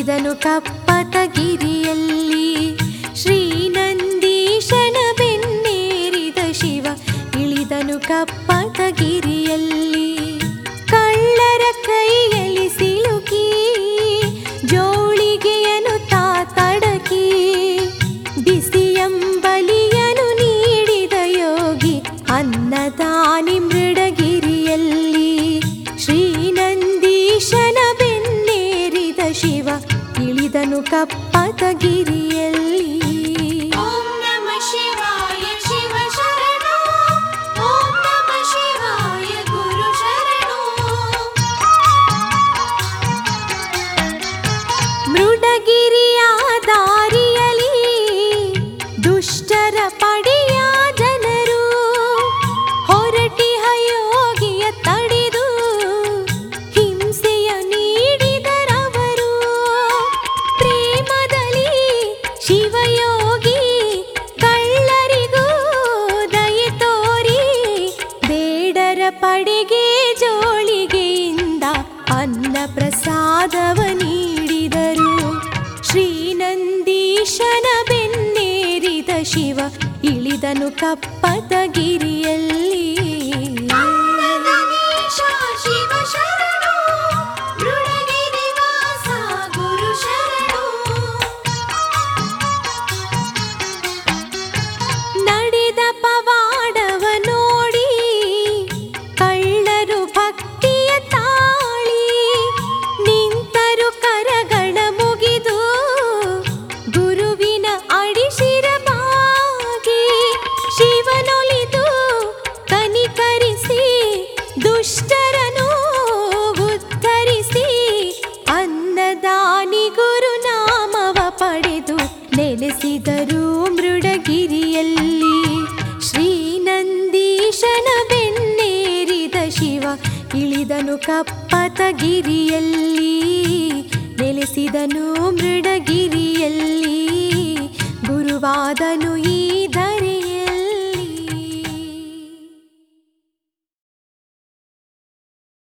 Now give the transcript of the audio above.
ಇಳಿದನು ಕಪ್ಪತಗಿರಿಯಲ್ಲಿ ಶ್ರೀನಂದೀಶನ ಬೆನ್ನೇರಿದ ಶಿವ ಇಳಿದನು ಕಪ್ಪತಗಿರಿಯಲ್ಲಿ ಕಳ್ಳರ ಕೈಯಲ್ಲಿ ಸಿಲುಕಿ ಜೋಳಿಗೆಯನು ತಾತಡಕಿ ಬಿಸಿಯಂಬಲಿಯನು ನೀಡಿದ ಯೋಗಿ ಅನ್ನದಾನಿ ಮೃಡಗಿರಿಯಲ್ಲಿ ಶ್ರೀನಂದೀಶನ ಬೆನ್ನೇರಿದ ಶಿವ ಇಳಿದನು ಕಪ್ಪತಗಿರಿಯಲ್ಲಿ ಓಂ ನಮ ಶಿವಾಯ ಶಿವ ಶರಣು ಓಂ ನಮ ಶಿವಾಯ ಗುರು ಶರಣು ಮೃಡಗಿರಿಯ ದಾರಿಯಲಿ ದುಷ್ಟರ ಪಡೆಯ ಜನರು ಹೊರಟಿಹ ಯೋಗಿಯ ತಡೆದು ಹಿಂಸೆಯ ನೀಡಿದರವರು ಪ್ರೇಮದಲ್ಲಿ ಶಿವಯೋಗಿ ಕಳ್ಳರಿಗೂ ದಯೆ ತೋರಿ ಬೇಡರ ಪಡೆಗೆ ಜೋಳಿಗೆಯಿಂದ ಅನ್ನ ಪ್ರಸಾದವ ನೀಡಿದರು ಶ್ರೀನಂದೀಶನ ಬೆನ್ನೇರಿದ ಶಿವ ಇಳಿದನು ಕಪ್ಪತಗಿರಿಯಲ್ಲಿ ಅನ್ನದಾನೀಶ ಶಿವ ಶರಣು ಮೃಡಗಿರಿ ವಾಸ ಗುರು ಶರಣು ನಡೆದ ಪವಾಡವ ನೋಡಿ ಕಳ್ಳರು ಭಕ್ತಿಯ ತಾಳಿ ನಿಂತರು ಕರಗಳ ಮುಗಿದು ಗುರುವಿನ ಅಡಿಶಿರಬಾಗಿ ಶಿವನೊಲಿದು ಕನಿಕರಿಸಿ ದುಷ್ಟರನು ಉದ್ಧರಿಸಿ ಅನ್ನದಾನಿ ಗುರುನಾಮವ ಪಡೆದು ನೆಲೆಸಿದರು ಮೃಡಗಿರಿಯಲ್ಲಿ ಶ್ರೀನಂದೀಶನ ಬೆನ್ನೇರಿದ ಶಿವ ಇಳಿದನು ಕಪ್ಪತಗಿರಿಯಲ್ಲಿ ನೆಲೆಸಿದನು ಮೃಡಗಿರಿಯಲ್ಲಿ ಗುರುವಾದನು